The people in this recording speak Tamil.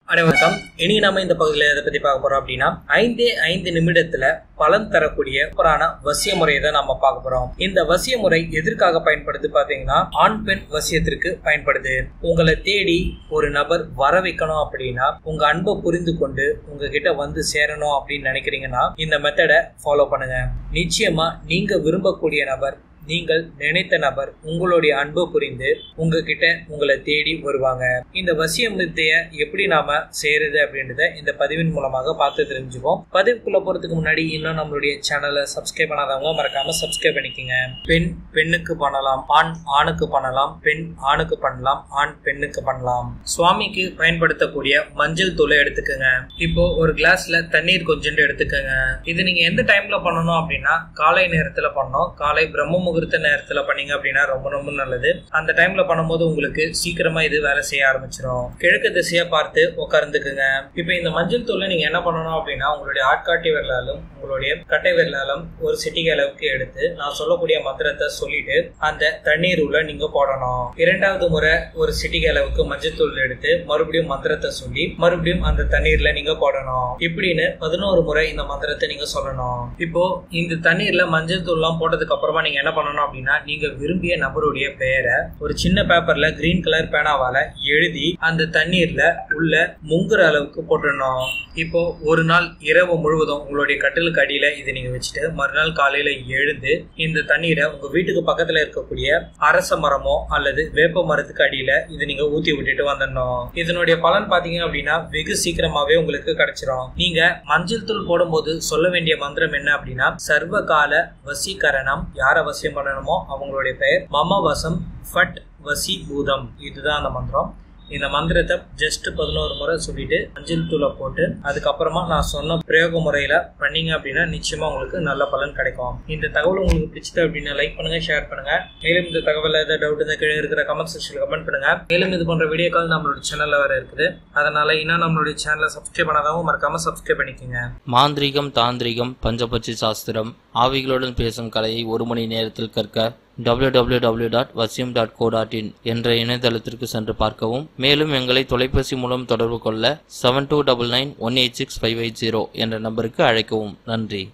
அனைவருக்கும் இனி நாம இந்த பகுதியில் எதை பத்தி பார்க்க போறோம் அப்படின்னா ஐந்தே ஐந்து நிமிடத்துல பலன் தரக்கூடிய புராண வசிய முறையை தான் நம்ம பார்க்க போறோம் இந்த வசிய முறை எதற்காக பயன்படுது பாத்தீங்கன்னா ஆண் பெண் வசியத்திற்கு பயன்படுது உங்களை தேடி ஒரு நபர் வர வைக்கணும் அப்படின்னா உங்க அன்பை புரிந்து கொண்டு உங்ககிட்ட வந்து சேரணும் அப்படின்னு நினைக்கிறீங்கன்னா இந்த மெத்தடை ஃபாலோ பண்ணுங்க நிச்சயமா நீங்க விரும்பக்கூடிய நபர் நீங்கள் நினைத்த நபர் உங்களுடைய அன்பு புரிந்து உங்ககிட்ட உங்களை தேடி வருவாங்க இந்த வசியம் வித்தைய எப்படி நாம செய்யறது அப்படின்றத இந்த பதிவின் மூலமாக பார்த்து தெரிஞ்சுப்போம் பதிவுக்குள்ள போறதுக்கு முன்னாடி இன்னும் நம்மளுடைய சேனலை சப்ஸ்கிரைப் பண்ணாதவங்க மறக்காம சப்ஸ்கிரைப் பண்ணிக்கோங்க பெண் பெண்ணுக்கு பண்ணலாம் ஆண் ஆணுக்கு பண்ணலாம் பெண் ஆணுக்கு பண்ணலாம் ஆண் பெண்ணுக்கு பண்ணலாம் சுவாமிக்கு பயன்படுத்தக்கூடிய மஞ்சள் தூளை எடுத்துக்கோங்க இப்போ ஒரு கிளாஸ்ல தண்ணீர் கொஞ்சோண்டு எடுத்துக்கோங்க இது நீங்க எந்த டைம்ல பண்ணணும் அப்படின்னா காலை நேரத்துல பண்ணணும் காலை பிரம்ம முகூர்த்த நேரத்துல பண்ணீங்க அப்படின்னா ரொம்ப ரொம்ப நல்லது அந்த டைம்ல பண்ணும்போது உங்களுக்கு சீக்கிரமா இது வேலை செய்ய ஆரம்பிச்சிடும் கிழக்கு திசையை பார்த்து உட்கார்ந்துக்குங்க இப்போ இந்த மஞ்சள் தூளை நீங்க என்ன பண்ணணும் அப்படின்னா உங்களுடைய ஆட்காட்டி விரலாலும் உங்களுடைய கட்டை விரலாலும் ஒரு சிட்டிகை அளவுக்கு எடுத்து நான் சொல்லக்கூடிய மந்திரத்தை சொல்லிட்டு அந்த தண்ணீர் உள்ள நீங்க போடணும் இரண்டாவது முறை ஒரு சிட்டிகை அளவுக்கு மஞ்சள் தூள் எடுத்து மறுபடியும் மந்திரத்தை சொல்லி மறுபடியும் அந்த தண்ணீர்ல நீங்க போடணும் இப்படின்னு பதினோரு முறை இந்த மந்திரத்தை நீங்க சொல்லணும் இப்போ இந்த தண்ணீர்ல மஞ்சள் தூள்லாம் போட்டதுக்கு அப்புறமா நீங்க என்ன பண்ணணும் அப்படின்னா நீங்க விரும்பிய நபருடைய பெயரை ஒரு சின்ன பேப்பர்ல கிரீன் கலர் பேனாவால எழுதி அந்த தண்ணீர்ல உள்ள முங்குற அளவுக்கு போட்டுடணும் இப்போ ஒரு நாள் இரவு முழுவதும் உங்களுடைய கட்டிலுக்கு அடியில இதை நீங்க வச்சுட்டு மறுநாள் காலையில எழுந்து இந்த தண்ணீரை உங்க வீட்டுக்கு பக்கத்துல இருக்கக்கூடிய அரச மரமோ அல்லது வேப்ப மரத்துக்கு அடியில இது நீங்க ஊத்தி விட்டுட்டு வந்துடணும் இதனுடைய பலன் பாத்தீங்க அப்படின்னா வெகு சீக்கிரமாவே உங்களுக்கு கிடைச்சிரும் நீங்க மஞ்சள் தூள் போடும்போது சொல்ல வேண்டிய மந்திரம் என்ன அப்படின்னா சர்வகால வசீகரணம் யார வசியம் பண்ணணுமோ அவங்களுடைய பெயர் மம வசம் ஃபட் வசி பூதம் இதுதான் அந்த மந்திரம் இந்த மந்திரத்தை ஜஸ்ட் பதினோரு முறை சொல்லிட்டு மஞ்சள் தூளை போட்டு அதுக்கப்புறமா நான் சொன்ன பிரயோக முறையில பண்ணீங்க அப்படின்னா நிச்சயமா உங்களுக்கு நல்ல பலன் கிடைக்கும் இந்த தகவல் உங்களுக்கு பிடிச்சது அப்படின்னா லைக் பண்ணுங்க ஷேர் பண்ணுங்க மேலும் இந்த தகவல் ஏதாவது டவுட் இந்த கீழே இருக்கிற கமெண்ட் செக்ஷன்ல கமெண்ட் பண்ணுங்க மேலும் இது போன்ற வீடியோக்கள் நம்மளோட சேனல்ல வர இருக்குது அதனால இன்னும் நம்மளுடைய சேனலை சப்ஸ்கிரைப் பண்ணாதவங்க மறக்காம சப்ஸ்கிரைப் பண்ணிக்கோங்க மாந்திரிகம் தாந்திரிகம் பஞ்சபட்சி சாஸ்திரம் ஆவிகளுடன் பேசும் கலையை ஒரு மணி நேரத்தில் கற்க www.vasyam.co.in டாட் வசியம் டாட் கோ டாட் இன் என்ற இணையதளத்திற்கு சென்று பார்க்கவும் மேலும் எங்களை தொலைபேசி மூலம் தொடர்பு கொள்ள seven two double nine one eight six five eight zero என்ற நம்பருக்கு அழைக்கவும் நன்றி